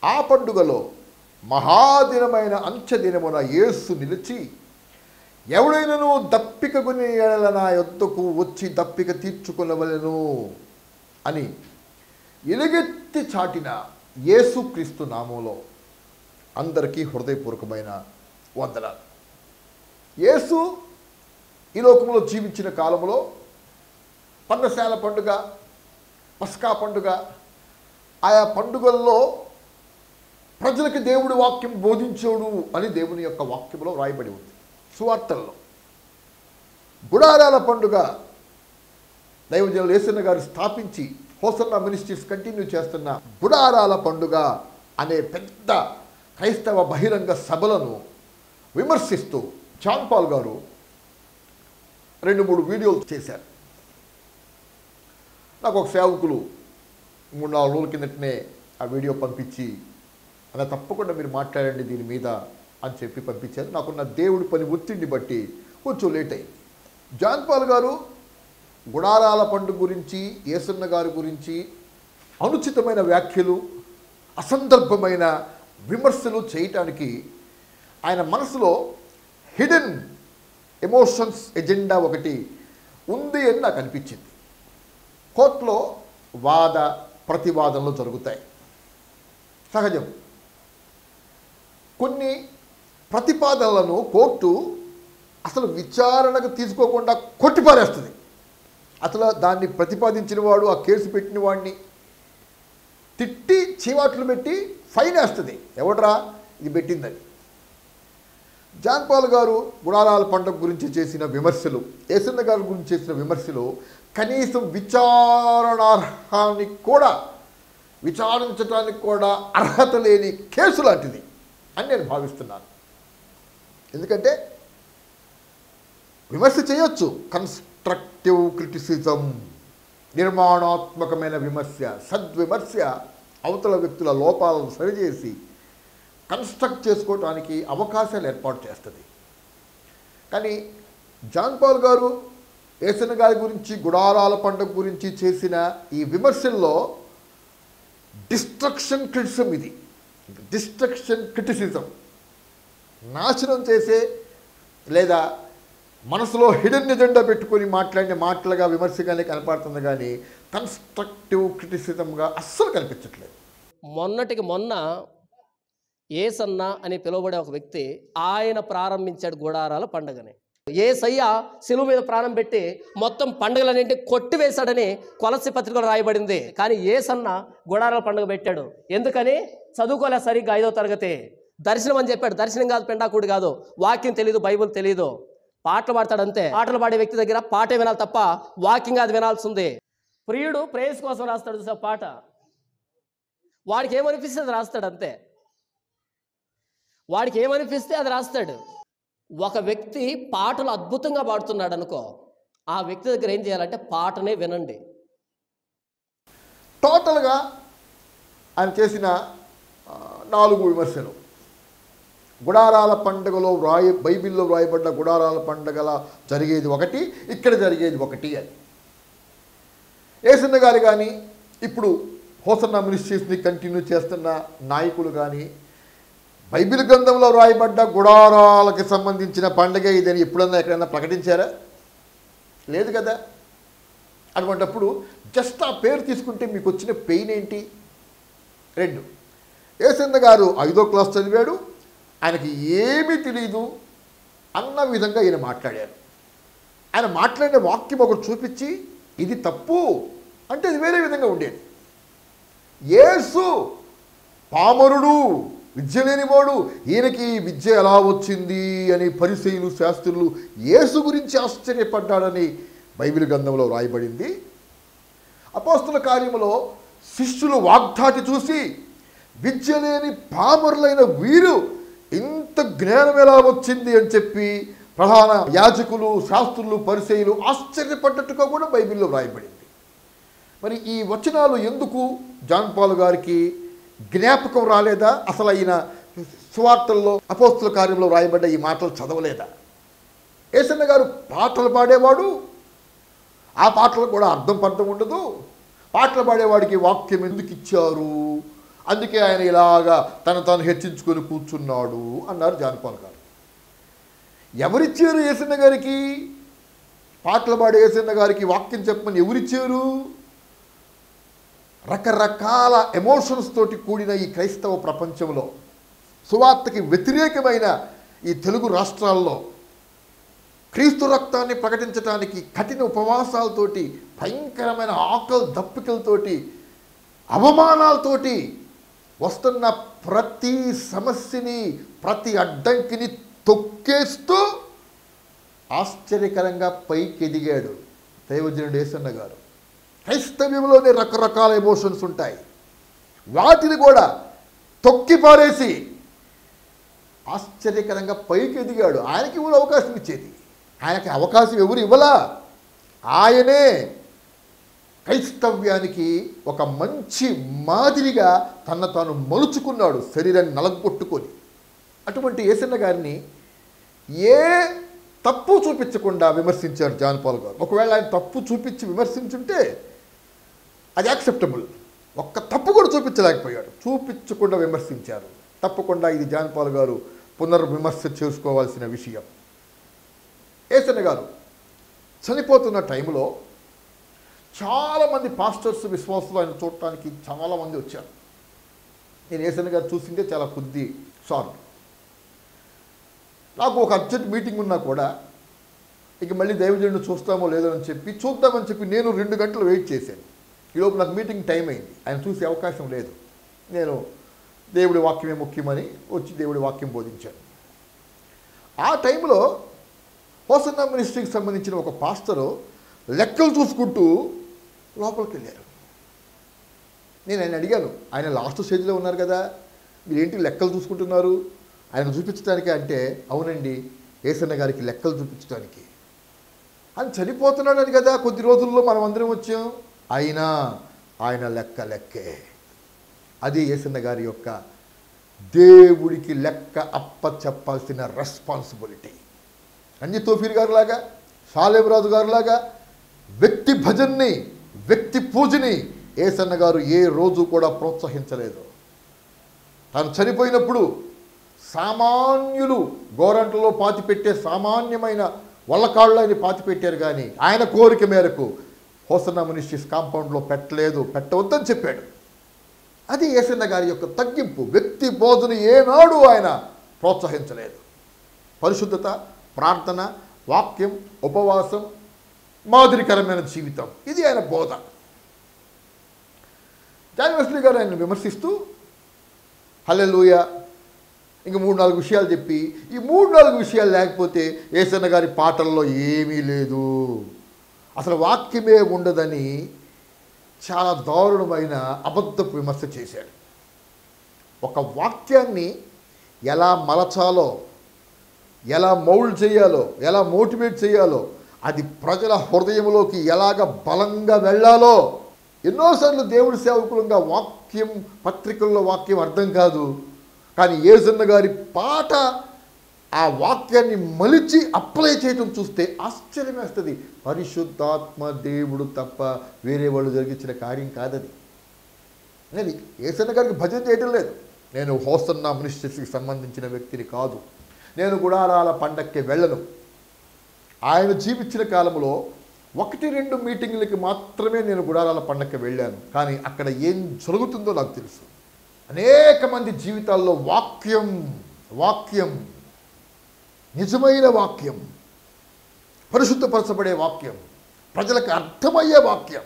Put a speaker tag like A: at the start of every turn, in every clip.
A: ఆ పండుగలో మహాదినమైన అంచెదినమున యేసు నిలిచి ఎవడైనను దప్పిక కొని ఎడల నా యొద్దకు వచ్చి దప్పిక తీర్చుకునవలెను అని ఎలుగెత్తి చాటిన యేసుక్రీస్తు నామంలో అందరికీ హృదయపూర్వకమైన వందనాలు యేసు ఈ లోకంలో జీవించిన కాలంలో పన్నశాల పండుగ పస్కా పండుగ ఆయా పండుగల్లో ప్రజలకు దేవుడి వాక్యం బోధించోడు అని దేవుని యొక్క వాక్యంలో రాయబడి ఉంది సువార్తల్లో గుడారాల పండుగ దైవజనులు యేసన్న గారు స్థాపించి హోసన్న మినిస్ట్రీస్ కంటిన్యూ చేస్తున్న గుడారాల పండుగ అనే పెద్ద క్రైస్తవ బహిరంగ సభలను విమర్శిస్తూ జాన్ పాల్ గారు రెండు మూడు వీడియోలు చేశారు నాకు ఒక సేవకులు మూడు నాలుగు రోజుల కిందటనే ఆ వీడియో పంపించి అలా తప్పకుండా మీరు మాట్లాడండి దీని మీద అని చెప్పి పంపించారు నాకున్న దేవుడి పని ఒత్తిడిని బట్టి కొంచెం లేట్ అయింది జాన్ పాల్ గారు గుడారాల పండుగ గురించి ఏసన్న గారి గురించి అనుచితమైన వ్యాఖ్యలు అసందర్భమైన విమర్శలు చేయటానికి ఆయన మనసులో హిడెన్ ఎమోషన్స్ ఎజెండా ఒకటి ఉంది అని నాకు అనిపించింది కోర్టులో వాద ప్రతివాదనలు జరుగుతాయి సహజం కొన్ని ప్రతిపాదనలను కోర్టు అసలు విచారణకు తీసుకోకుండా కొట్టిపారేస్తుంది అసలు దాన్ని ప్రతిపాదించిన వాడు ఆ కేసు పెట్టిన వాడిని తిట్టి చీవాట్లు పెట్టి ఫైన్ వేస్తుంది ఎవడరా ఇది పెట్టిందని జాన్ పాల్ గారు గుడారాల పండుగ గురించి చేసిన విమర్శలు ఏసన్న గారి గురించి చేసిన విమర్శలు కనీసం విచారణార్హానికి కూడా విచారించడానికి కూడా అర్హత లేని కేసు లాంటిది అని నేను భావిస్తున్నాను ఎందుకంటే విమర్శ చేయొచ్చు కన్స్ట్రక్టివ్ క్రిటిసిజం నిర్మాణాత్మకమైన విమర్శ సద్విమర్శ అవతల వ్యక్తుల లోపాలను సరిచేసి కన్స్ట్రక్ట్ చేసుకోవడానికి అవకాశాలు ఏర్పాటు చేస్తుంది కానీ జాన్ పాల్ గారు ఏసన గారి గురించి గుడారాల పండుగ గురించి చేసిన ఈ విమర్శల్లో డిస్ట్రక్షన్ క్రిటిసిజం ఇది డిస్ట్రక్షన్ క్రిటిసిజం నాశనం చేసే లేదా మనసులో హిడెన్ ఎజెండా పెట్టుకొని మాట్లాడిన మాటలుగా విమర్శగానే కనపడుతుంది కానీ కన్స్ట్రక్టివ్ క్రిటిసిజంగా అస్సలు కనిపించట్లేదు
B: మొన్నటికి మొన్న ఏసన్న అని పిలువబడే ఒక వ్యక్తి ఆయన ప్రారంభించాడు గుడారాల పండుగని ఏసయ్య శిలువ మీద ప్రాణం పెట్టి మొత్తం పండుగలన్నింటి కొట్టివేశాడని కొలసి పత్రికలో రాయబడింది కానీ ఏసన్న గుడారాల పండుగ పెట్టాడు ఎందుకని చదువుకోలే సరిగ్గా ఐదో తరగతి దర్శనం అని చెప్పాడు దర్శనం కాదు పెండాకుడు కాదు వాక్యం తెలియదు బైబుల్ తెలియదు పాటలు పాడతాడు అంతే పాటలు పాడే వ్యక్తి దగ్గర పాటే వినాలి తప్ప వాక్యం కాదు వినాల్సి ఉంది ప్రియుడు ప్రేయస్ కోసం రాస్తాడు చూసా పాట వాడికి ఏమనిపిస్తే అది రాస్తాడు అంతే వాడికి ఏమనిపిస్తే అది రాస్తాడు ఒక వ్యక్తి పాటలు అద్భుతంగా పాడుతున్నాడు అనుకో ఆ వ్యక్తి దగ్గర ఏం చేయాలంటే పాటనే వినండి
A: టోటల్గా ఆయన చేసిన ఆ, నాలుగు విమర్శలు గుడారాల పండుగలో వ్రాయ బైబిల్లో వ్రాయబడ్డ గుడారాల పండుగల జరిగేది ఒకటి ఇక్కడ జరిగేది ఒకటి అని ఏసన్న గారు కానీ ఇప్పుడు హోసన్న మినిస్ట్రీస్ని కంటిన్యూ చేస్తున్న నాయకులు కానీ బైబిల్ గ్రంథంలో వ్రాయబడ్డ గుడారాలకు సంబంధించిన పండుగ ఇదని ఎప్పుడన్నా ఎక్కడన్నా ప్రకటించారా లేదు కదా అటువంటప్పుడు జస్ట్ ఆ పేరు తీసుకుంటే మీకు వచ్చిన పెయిన్ ఏంటి రెండు ఏసన్న గారు ఐదో క్లాస్ చదివాడు ఆయనకి ఏమీ తెలియదు అన్న విధంగా ఈయన మాట్లాడారు ఆయన మాట్లాడిన వాక్యం ఒకటి చూపించి ఇది తప్పు అంటే ఇది వేరే విధంగా ఉండేది యేసు పామరుడు విద్య లేనివాడు ఈయనకి ఈ విద్య ఎలా వచ్చింది అని పరిశీలు శాస్త్రులు యేసు గురించి ఆశ్చర్యపడ్డాడని బైబిల్ గ్రంథంలో రాయబడింది అపోస్తుల కార్యములో శిష్యులు వాగ్దాటి చూసి విద్య లేని పామరులైన వీరు ఇంత జ్ఞానం ఎలా వచ్చింది అని చెప్పి ప్రధాన యాజకులు శాస్త్రులు పరిచయులు ఆశ్చర్యపడ్డట్టుగా కూడా బైబిల్లో రాయబడింది మరి ఈ వచనాలు ఎందుకు జాన్ పాల్ గారికి జ్ఞాపకం రాలేదా అసలు ఆయన సువార్తల్లో అపోస్తుల కార్యంలో రాయబడ్డ ఈ మాటలు చదవలేదా ఏసన్న గారు పాటలు పాడేవాడు ఆ పాటలకు కూడా అర్థం పర్థం ఉండదు పాటలు పాడేవాడికి వాక్యం ఎందుకు ఇచ్చారు అందుకే ఆయన ఇలాగా తను తాను హెచ్చించుకొని కూర్చున్నాడు అన్నారు జానపాల్ గారు ఎవరిచ్చారు ఏసన్న గారికి పాటలు పాడే ఏసన్న గారికి వాక్యం చెప్పమని ఎవరిచ్చారు రకరకాల ఎమోషన్స్ తోటి కూడిన ఈ క్రైస్తవ ప్రపంచంలో సువార్తకి వ్యతిరేకమైన ఈ తెలుగు రాష్ట్రాల్లో క్రీస్తు రక్తాన్ని ప్రకటించడానికి కఠిన ఉపవాసాలతోటి భయంకరమైన ఆకలి దప్పికలతోటి అవమానాలతోటి వస్తున్న ప్రతి సమస్యని ప్రతి అడ్డంకిని తొక్కేస్తూ ఆశ్చర్యకరంగా పైకి ఎదిగాడు దైవజనుడు ఏసన్న గారు క్రైస్తవ్యంలోనే రకరకాల ఎమోషన్స్ ఉంటాయి వాటిని కూడా తొక్కి పారేసి ఆశ్చర్యకరంగా పైకి ఎదిగాడు ఆయనకి ఎవరు అవకాశం ఇచ్చేది ఆయనకి అవకాశం ఎవరు ఇవ్వలా ఆయనే క్రైస్తవ్యానికి ఒక మంచి మాదిరిగా తన తాను మలుచుకున్నాడు శరీరాన్ని నలగొట్టుకొని అటువంటి ఏసన్న గారిని ఏ తప్పు చూపించకుండా విమర్శించారు జాన్ పాల్ గారు ఒకవేళ ఆయన తప్పు చూపించి విమర్శించుంటే అది యాక్సెప్టబుల్ ఒక్క తప్పు కూడా చూపించలేకపోయాడు చూపించకుండా విమర్శించారు తప్పకుండా ఇది జాన్ పాల్ గారు పునర్విమర్శ చేసుకోవాల్సిన విషయం ఏసన్న గారు చనిపోతున్న టైంలో చాలామంది పాస్టర్స్ విశ్వాసులు ఆయన చూడటానికి చాలామంది వచ్చారు నేను ఏసన్న గారు చూసిందే చాలా కొద్ది సార్లు నాకు ఒక అర్జెంట్ మీటింగ్ ఉన్నా కూడా ఇక మళ్ళీ దైవజనుడు చూస్తామో లేదో అని చెప్పి చూద్దామని చెప్పి నేను రెండు గంటలు వెయిట్ చేశాను ఈలోపు నాకు మీటింగ్ టైం అయింది ఆయన చూసే అవకాశం లేదు నేను దేవుడి వాక్యమే ముఖ్యమని వచ్చి దేవుడి వాక్యం బోధించాను ఆ టైంలో హోసన్న మినిస్ట్రీకి సంబంధించిన ఒక పాస్టరు లెక్కలు చూసుకుంటూ లోపలికి వెళ్ళారు నేను ఆయన అడిగాను ఆయన లాస్ట్ స్టేజ్లో ఉన్నారు కదా మీరేంటి లెక్కలు చూసుకుంటున్నారు ఆయన చూపించడానికి అంటే అవునండి ఏసన్న గారికి లెక్కలు చూపించడానికి ఆయన చనిపోతున్నాడని కదా కొద్ది రోజుల్లో మనం అందరం వచ్చాం అయినా ఆయన లెక్క లెక్కే అది ఏసన్న గారి యొక్క దేవుడికి లెక్క అప్ప చెప్పాల్సిన రెస్పాన్సిబిలిటీ అంజి తోఫీర్ గారు లాగా సాలేబరాజు గారు లాగా వ్యక్తి భజన్ని వ్యక్తి పూజని ఏసన్న గారు ఏ రోజు కూడా ప్రోత్సహించలేదు తాను చనిపోయినప్పుడు సామాన్యులు గోరంటలో పాతి పెట్టే సామాన్యమైన వల్లకాళ్ళని పాతి పెట్టారు కానీ ఆయన కోరిక మేరకు హోసన్న మినిస్ట్రీస్ కాంపౌండ్లో పెట్టలేదు పెట్టవద్దని చెప్పాడు అది ఏసన్న గారి యొక్క తగ్గింపు వ్యక్తి బోధను ఏనాడు ఆయన ప్రోత్సహించలేదు పరిశుద్ధత ప్రార్థన వాక్యం ఉపవాసం మాదిరికరమైన జీవితం ఇది ఆయన బోధ జాన్ వెస్లీ గారు ఆయన విమర్శిస్తూ హల్లెలూయ ఇంక మూడు నాలుగు విషయాలు చెప్పి ఈ మూడు నాలుగు విషయాలు లేకపోతే ఏసన్న గారి పాటల్లో ఏమీ లేదు అసలు వాక్యమే ఉండదని చాలా దారుణమైన అబద్ధపు విమర్శ చేశాడు ఒక వాక్యాన్ని ఎలా మలచాలో ఎలా మౌల్డ్ చేయాలో ఎలా మోటివేట్ చేయాలో అది ప్రజల హృదయంలోకి ఎలాగ బలంగా వెళ్ళాలో ఎన్నోసార్లు దేవుడి సేవకులంగా వాక్యం పత్రికల్లో వాక్యం అర్థం కాదు కానీ ఏజన్న గారి పాట ఆ వాక్యాన్ని మలిచి అప్లై చేయటం చూస్తే ఆశ్చర్యం వేస్తుంది పరిశుద్ధాత్మ దేవుడు తప్ప వేరే వాళ్ళు జరిగించిన కార్యం కాదది నేను ఏసన్న గారికి భజన చేయటం లేదు నేను హోసన్న మినిస్ట్రీస్కి సంబంధించిన వ్యక్తిని కాదు నేను గుడారాల పండక్కి వెళ్ళను ఆయన జీవించిన కాలంలో ఒకటి రెండు మీటింగులకి మాత్రమే నేను గుడారాల పండక్కి వెళ్ళాను కానీ అక్కడ ఏం జరుగుతుందో నాకు తెలుసు అనేక మంది జీవితాల్లో వాక్యం వాక్యం నిజమైన వాక్యం పరిశుద్ధపరచబడే వాక్యం ప్రజలకు అర్థమయ్యే వాక్యం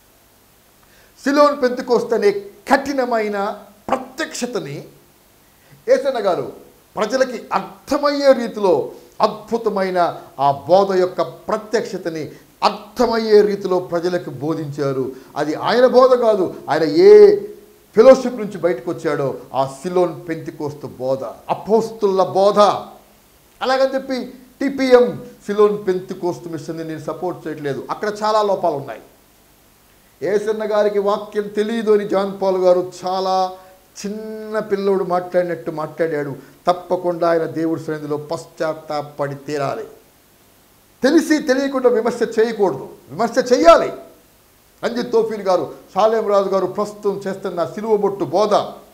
A: సిలోన్ పెంతుకొస్తనే కఠినమైన ప్రత్యక్షతని ఏసన్న గారు ప్రజలకి అర్థమయ్యే రీతిలో అద్భుతమైన ఆ బోధ యొక్క ప్రత్యక్షతని అర్థమయ్యే రీతిలో ప్రజలకు బోధించారు అది ఆయన బోధ కాదు ఆయన ఏ ఫెలోషిప్ నుంచి బయటకు వచ్చాడో ఆ సిలోన్ పెంతికోస్తు బోధ అపోస్తుల బోధ అలాగని చెప్పి టిపిఎం సిలోన్ పెంతికోస్తు మిషన్ని నేను సపోర్ట్ చేయట్లేదు అక్కడ చాలా లోపాలు ఉన్నాయి ఏసన్న గారికి వాక్యం తెలియదు అని జాన్ పాల్ గారు చాలా చిన్న పిల్లోడు మాట్లాడినట్టు మాట్లాడాడు తప్పకుండా ఆయన దేవుడి సన్నిధిలో పశ్చాత్తాపడి తీరాలి తెలిసి తెలియకుండా విమర్శ చేయకూడదు విమర్శ చేయాలి అంజిత్ తోఫీర్ గారు సాలేం రాజు గారు ప్రస్తుతం చేస్తున్న సిలువ బొట్టు బోధ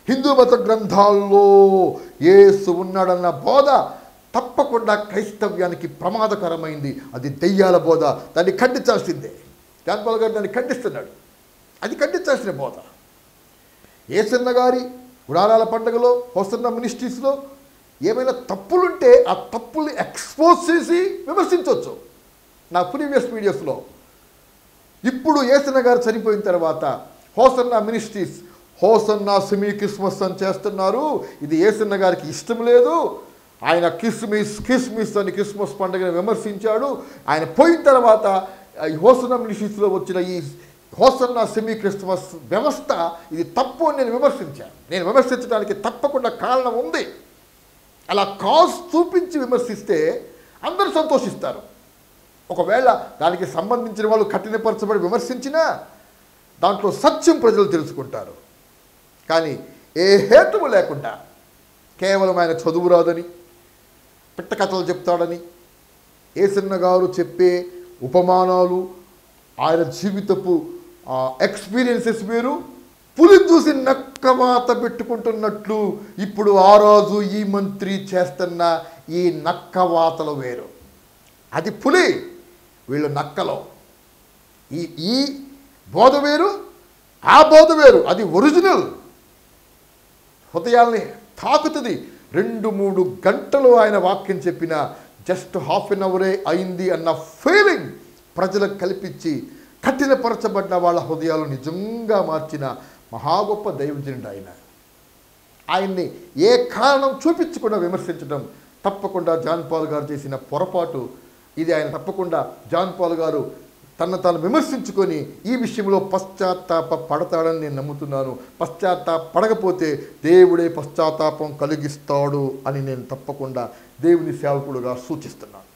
A: హిందూ మత గ్రంథాల్లో యేసు ఉన్నాడన్న బోధ తప్పకుండా క్రైస్తవ్యానికి ప్రమాదకరమైంది అది దెయ్యాల బోధ దాన్ని ఖండించాల్సిందే జాన్ పాల్ గారు దాన్ని ఖండిస్తున్నాడు అది ఖండించాల్సిన బోధ ఏసన్న గారి గుడారాల పండుగలో హోసన్న మినిస్ట్రీస్లో ఏమైనా తప్పులుంటే ఆ తప్పుల్ని ఎక్స్పోజ్ చేసి విమర్శించవచ్చు నా ప్రీవియస్ వీడియోస్లో ఇప్పుడు ఏసన్న గారు చనిపోయిన తర్వాత Hosanna ministries Hosanna semi Christmas అని చేస్తున్నారు ఇది ఏసన్న గారికి ఇష్టం లేదు ఆయన కిస్మిస్ కిస్మిస్ అని క్రిస్మస్ పండుగను విమర్శించాడు ఆయన పోయిన తర్వాత ఈ హోసన్న మినిస్ట్రీస్లో వచ్చిన ఈ హోసన్న సెమీ క్రిస్మస్ వ్యవస్థ ఇది తప్పు అని నేను విమర్శించాను నేను విమర్శించడానికి తప్పకుండా కారణం ఉంది అలా కాజ్ చూపించి విమర్శిస్తే అందరూ సంతోషిస్తారు ఒకవేళ దానికి సంబంధించిన వాళ్ళు కఠినపరచబడి విమర్శించినా దాంట్లో సత్యం ప్రజలు తెలుసుకుంటారు కానీ ఏ హేతువు లేకుండా కేవలం ఆయన చదువు రాదని పిట్ట కథలు చెప్తాడని ఏసన్న గారు చెప్పే ఉపమానాలు ఆయన జీవితపు ఎక్స్పీరియన్సెస్ వేరు పులిని చూసి నక్కవాత పెట్టుకుంటున్నట్లు ఇప్పుడు ఆ రాజు ఈ మంత్రి చేస్తున్న ఈ నక్కవాతలు వేరు అది పులి వీళ్ళు నక్కలో ఈ ఈ బోధ వేరు ఆ బోధ వేరు అది ఒరిజినల్ హృదయాల్ని తాకుతుంది రెండు మూడు గంటలు ఆయన వాక్యం చెప్పిన జస్ట్ హాఫ్ అన్ అవరే అయింది అన్న ఫీలింగ్ ప్రజలకు కల్పించి కఠినపరచబడిన వాళ్ళ హృదయాలు నిజంగా మార్చిన మహా గొప్ప దైవజనుడు ఆయన ఆయన్ని ఏ కారణం చూపించకుండా విమర్శించడం తప్పకుండా జాన్ పాల్ గారు చేసిన పొరపాటు ఇది ఆయన తప్పకుండా జాన్ పాల్ గారు తన తాను విమర్శించుకొని ఈ విషయంలో పశ్చాత్తాప పడతాడని నేను నమ్ముతున్నాను పశ్చాత్తాప పడకపోతే దేవుడే పశ్చాత్తాపం కలిగిస్తాడు అని నేను తప్పకుండా దేవుని సేవకుడుగా సూచిస్తున్నాను